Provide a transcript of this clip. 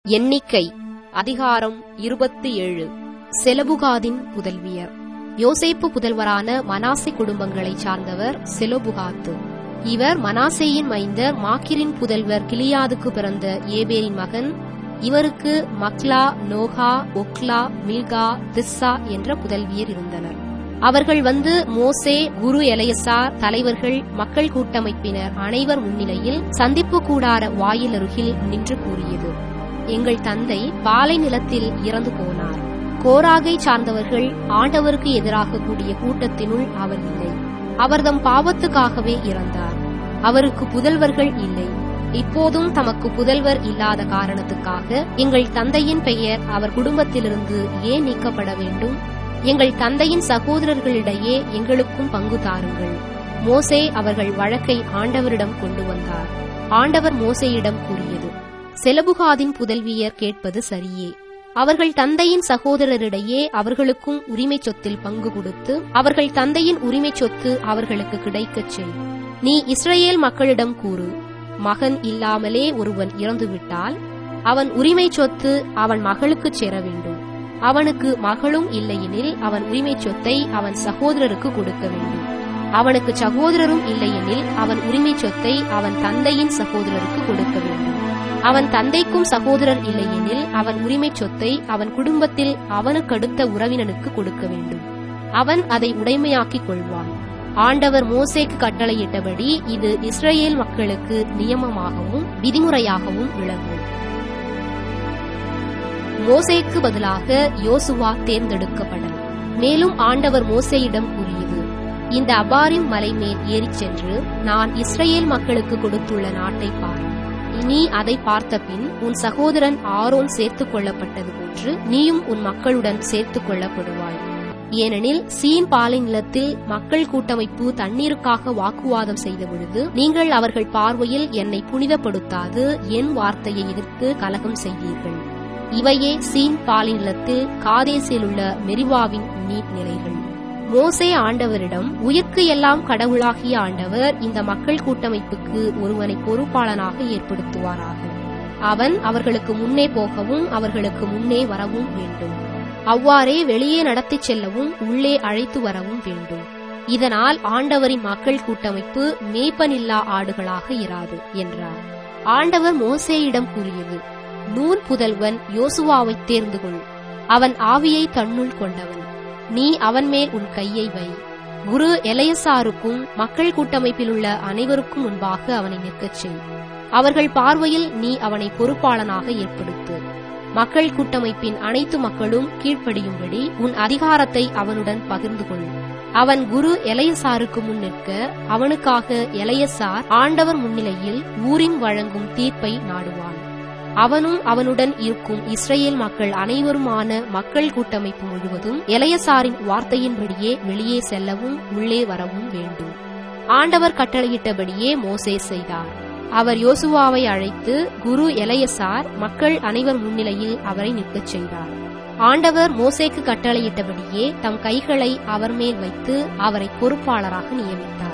எண்ணிக்கை அதிகாரம் இருபத்தி ஏழு செலபுகாதின் புதல்வியர் யோசேப்பு புதல்வரான மனாசே குடும்பங்களைச் சார்ந்தவர் செலோபுகாத்து இவர் மனாசேயின் மைந்தர் மாக்கிரின் புதல்வர் கிலியாதுக்கு பிறந்த ஏபேரின் மகன் இவருக்கு மக்லா நோகா ஒக்லா மில்கா திஸ்ஸா என்ற புதல்வியர் இருந்தனர் அவர்கள் வந்து மோசே குரு எலையசார் தலைவர்கள் மக்கள் கூட்டமைப்பினர் அனைவர் முன்னிலையில் சந்திப்பு கூடார வாயில் அருகில் நின்று கூறியது எங்கள் தந்தை பாலை நிலத்தில் இறந்து போனார் கோராகை சார்ந்தவர்கள் ஆண்டவருக்கு எதிராக கூடிய கூட்டத்தினுள் அவர் இல்லை அவர்தம் பாவத்துக்காகவே இறந்தார் அவருக்கு புதல்வர்கள் இல்லை இப்போதும் தமக்கு புதல்வர் இல்லாத காரணத்துக்காக எங்கள் தந்தையின் பெயர் அவர் குடும்பத்திலிருந்து ஏன் நீக்கப்பட வேண்டும் எங்கள் தந்தையின் சகோதரர்களிடையே எங்களுக்கும் பங்கு தாருங்கள் மோசே அவர்கள் வழக்கை ஆண்டவரிடம் கொண்டு வந்தார் ஆண்டவர் மோசேயிடம் கூறியது செலபுகாதின் புதல்வியர் கேட்பது சரியே அவர்கள் தந்தையின் சகோதரரிடையே அவர்களுக்கும் உரிமை சொத்தில் பங்கு கொடுத்து அவர்கள் தந்தையின் உரிமை சொத்து அவர்களுக்கு கிடைக்கச் செய் நீ இஸ்ரேல் மக்களிடம் கூறு மகன் இல்லாமலே ஒருவன் இறந்துவிட்டால் அவன் உரிமை சொத்து அவன் மகளுக்குச் சேர வேண்டும் அவனுக்கு மகளும் இல்லையெனில் அவன் உரிமை சொத்தை அவன் சகோதரருக்கு கொடுக்க வேண்டும் அவனுக்கு சகோதரரும் இல்லையெனில் அவன் உரிமை சொத்தை அவன் தந்தையின் சகோதரருக்கு கொடுக்க வேண்டும் அவன் தந்தைக்கும் சகோதரர் இல்லையெனில் அவன் உரிமை சொத்தை அவன் குடும்பத்தில் அவனுக்கடுத்த உறவினனுக்கு கொடுக்க வேண்டும் அவன் அதை உடைமையாக்கிக் கொள்வான் ஆண்டவர் மோசேக்கு கட்டளையிட்டபடி இது இஸ்ரேல் மக்களுக்கு நியமமாகவும் விதிமுறையாகவும் விளங்கும் மோசேக்கு பதிலாக யோசுவா தேர்ந்தெடுக்கப்படல் மேலும் ஆண்டவர் மோசேயிடம் கூறியது இந்த அபாரிம் மலை மேல் ஏறிச் சென்று நான் இஸ்ரேல் மக்களுக்கு கொடுத்துள்ள நாட்டை பார் நீ அதை பார்த்த பின் உன் சகோதரன் ஆரோன் சேர்த்துக் கொள்ளப்பட்டது போன்று நீயும் உன் மக்களுடன் சேர்த்துக் கொள்ளப்படுவாய் ஏனெனில் சீன் பாலை நிலத்தில் மக்கள் கூட்டமைப்பு தண்ணீருக்காக வாக்குவாதம் செய்த பொழுது நீங்கள் அவர்கள் பார்வையில் என்னை புனிதப்படுத்தாது என் வார்த்தையை எதிர்த்து கலகம் செய்தீர்கள் இவையே சீன் பாலை நிலத்தில் காதேசில் உள்ள மெரிவாவின் நீர்நிலைகள் மோசே ஆண்டவரிடம் உயிர்க்கு எல்லாம் கடவுளாகிய ஆண்டவர் இந்த மக்கள் கூட்டமைப்புக்கு ஒருவனை பொறுப்பாளனாக ஏற்படுத்துவாராக அவன் அவர்களுக்கு முன்னே போகவும் அவர்களுக்கு முன்னே வரவும் வேண்டும் அவ்வாறே வெளியே நடத்திச் செல்லவும் உள்ளே அழைத்து வரவும் வேண்டும் இதனால் ஆண்டவரின் மக்கள் கூட்டமைப்பு மேய்ப்பனில்லா ஆடுகளாக இராது என்றார் ஆண்டவர் மோசேயிடம் கூறியது நூன் புதல்வன் யோசுவாவை தேர்ந்து கொள் அவன் ஆவியை தன்னுள் கொண்டவன் நீ அவன் மேல் உன் கையை வை குரு எலையசாருக்கும் மக்கள் கூட்டமைப்பில் உள்ள அனைவருக்கும் முன்பாக அவனை நிற்கச் செய் அவர்கள் பார்வையில் நீ அவனை பொறுப்பாளனாக ஏற்படுத்து மக்கள் கூட்டமைப்பின் அனைத்து மக்களும் கீழ்ப்படியும்படி உன் அதிகாரத்தை அவனுடன் பகிர்ந்து கொள் அவன் குரு எலையசாருக்கு முன் நிற்க அவனுக்காக எலையசார் ஆண்டவர் முன்னிலையில் ஊரின் வழங்கும் தீர்ப்பை நாடுவான் அவனும் அவனுடன் இருக்கும் இஸ்ரேல் மக்கள் அனைவருமான மக்கள் கூட்டமைப்பு முழுவதும் எலையசாரின் வார்த்தையின்படியே வெளியே செல்லவும் உள்ளே வரவும் வேண்டும் ஆண்டவர் கட்டளையிட்டபடியே மோசே செய்தார் அவர் யோசுவாவை அழைத்து குரு எலையசார் மக்கள் அனைவர் முன்னிலையில் அவரை நிற்கச் செய்தார் ஆண்டவர் மோசேக்கு கட்டளையிட்டபடியே தம் கைகளை அவர் மேல் வைத்து அவரை பொறுப்பாளராக நியமித்தார்